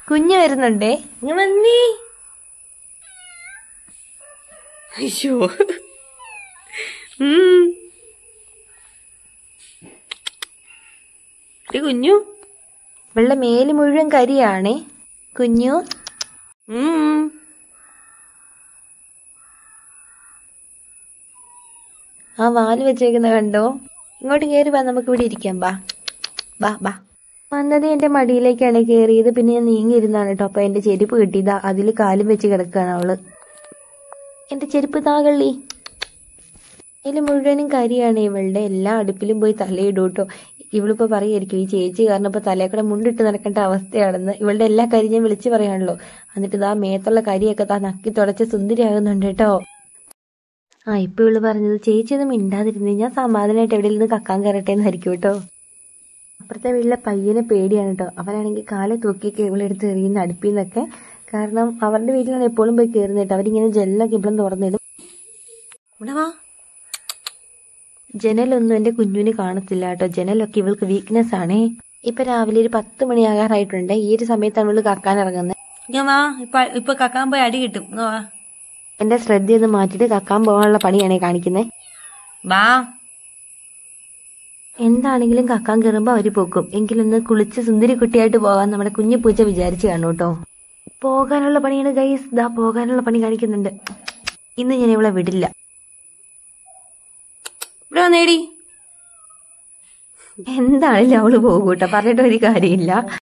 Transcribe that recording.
കുഞ്ഞ് വരുന്നുണ്ടേ ഇങ്ങ് വന്നേ അയ്യോ ഉം. ഇത് കുഞ്ഞു ഇവളുടെ മേല് മുഴുവൻ കരിയാണേ കുഞ്ഞു ഉം. ആ വാല് വെച്ചേക്കുന്ന കണ്ടോ ഇങ്ങോട്ട് കയറി വാ നമുക്ക് ഇവിടെ ഇരിക്കാം ബാ ബാ ബാ വന്നത് എന്റെ മടിയിലേക്കാണ് കയറിയത് പിന്നെ ഞാൻ നീങ്ങിയിരുന്നാണ് കേട്ടോ അപ്പൊ എന്റെ ചെരുപ്പ് കിട്ടിയതാ അതിൽ കാലും വെച്ച് കിടക്കുകയാണ് അവള് എന്റെ ചെരുപ്പ് താകള്ളി ഇതിൽ മുഴുവനും കരിയാണ് ഇവളുടെ എല്ലാ അടുപ്പിലും പോയി തലയിടും കേട്ടോ ഇവളിപ്പോ പറയായിരിക്കും ഈ ചേച്ചി കാരണം ഇപ്പൊ തലയെക്കൂടെ മുണ്ടിട്ട് നടക്കേണ്ട അവസ്ഥയാണെന്ന് ഇവളുടെ എല്ലാ കരി ഞാൻ വിളിച്ചു പറയാണല്ലോ എന്നിട്ട് ഇതാ മേത്തുള്ള കരിയൊക്കെ താ നക്കി തുടച്ച് സുന്ദരിയാകുന്നുണ്ട് കേട്ടോ ആ ഇപ്പൊ ഇവള് പറഞ്ഞത് ചേച്ചി ഒന്നും മിണ്ടാതിരുന്നേ ഞാൻ സമാധാനമായിട്ട് എവിടെ നിന്ന് കക്കാൻ കയറട്ടെ എന്നായിരിക്കും കേട്ടോ അപ്പുറത്തെ വീട്ടിലെ പയ്യനെ പേടിയാണ് കേട്ടോ അവനാണെങ്കിൽ കാലെ തൂക്കിയൊക്കെ ഇവളെടുത്ത് എറിയുന്ന അടുപ്പിന്നൊക്കെ കാരണം അവരുടെ വീട്ടിലാണ് എപ്പോഴും പോയി കയറുന്നത് കേട്ടോ അവരിങ്ങനെ ജനലൊക്കെ ഇപ്പോഴും തുറന്നിടും ഇവിടെ വാ ജനലൊന്നും എന്റെ കുഞ്ഞുവിന് കാണത്തില്ല കേട്ടോ ജനലൊക്കെ ഇവൾക്ക് വീക്ക്നെസ് ആണേ ഇപ്പൊ രാവിലെ ഒരു പത്ത് മണിയാകാറായിട്ടുണ്ട് ഈ ഒരു സമയത്താണ് ഇവള് കക്കാൻ ഇറങ്ങുന്നത് ഇങ്ങ് വാ ഇപ്പൊ ഇപ്പൊ കക്കാൻ പോയി അടി കിട്ടും ഇങ്ങ് വാ എന്റെ ശ്രദ്ധയൊന്ന് മാറ്റിയിട്ട് കക്കാൻ പോകാനുള്ള പണിയാണ് കാണിക്കുന്നത് വാ എന്താണെങ്കിലും കക്കാൻ കയറുമ്പോ അവര് പോക്കും എങ്കിലൊന്ന് കുളിച്ച് സുന്ദരി കുട്ടിയായിട്ട് പോകാൻ നമ്മുടെ കുഞ്ഞു പൂച്ച വിചാരിച്ചു കാണു കേട്ടോ പോകാനുള്ള പണിയാണ് ഗൈസ് ദാ പോകാനുള്ള പണി കാണിക്കുന്നുണ്ട് ഇന്ന് ഞാൻ ഇവളെ വിടില്ല ഇവിടെ വന്നേടി എന്താണെങ്കിലും അവള് പോകും കേട്ടോ പറഞ്ഞിട്ട് ഒരു കാര്യമില്ല